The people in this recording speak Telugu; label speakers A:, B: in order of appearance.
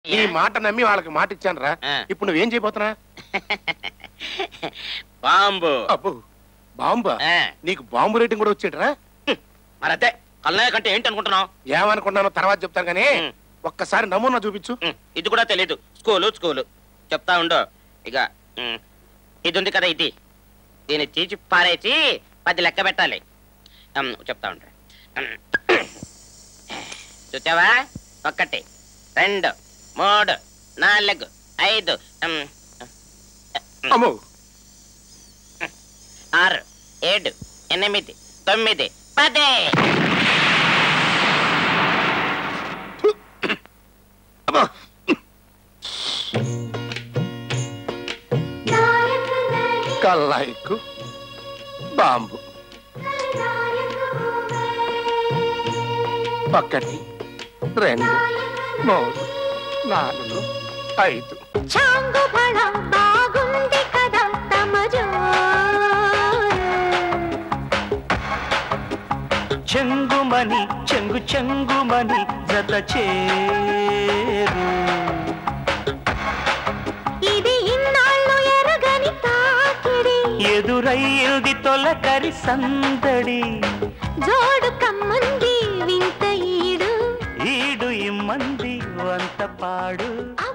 A: ఈ మాట నమ్మి వాళ్ళకి మాట ఇచ్చాను రా
B: ఆ.
A: ఇప్పుడు నువ్వేం చేయబోతున్నా
B: బాంబు
A: అబ్బో బాంబా
B: ఆ,
A: నీకు బాంబు రేటింగ్ కూడా వచ్చేటరా
B: మరదే కల్నాయ కంటే ఏంటి అనుకుంటున్నావు
A: ఏమనుకున్నానో తర్వాత చెప్తాను కానీ
B: ఉం.
A: ఒక్కసారి నమూనా చూపించు
B: ఉమ్, ఇది కూడా తెలీదు స్కూలు స్కూలు చెప్తా ఉండు ఇక ఉమ్, ఇది ఉంది కదా ఇది దీన్ని తీసి పారేసి పది లెక్క పెట్టాలి ఉమ్, చెప్తా ఉండు ఉమ్. చూసావా ఒకటి రెండు మూడు నాలుగు ఐదు ఉమ్,
A: అమ్మో
B: ఆరు ఏడు ఎనిమిది తొమ్మిది పది
A: అమ్మో కల్లాయికు బాంబు ఒకటి రెండు మూడు నాలుగు ఐదు
C: చాంగు బళ బాగుంది కదా తమజో
D: చెంగుమని చెంగు చెంగుమని జత చేరు
C: ఇది ఇన్నాళ్ళు ఎరగని తాకిడి
D: ఎదురయ్యింది తొలకరి సందడి
C: జోడు కమ్మంది వింత ఈడు
D: ఈడు ఇమ్మంది వంత పాడు
C: అవ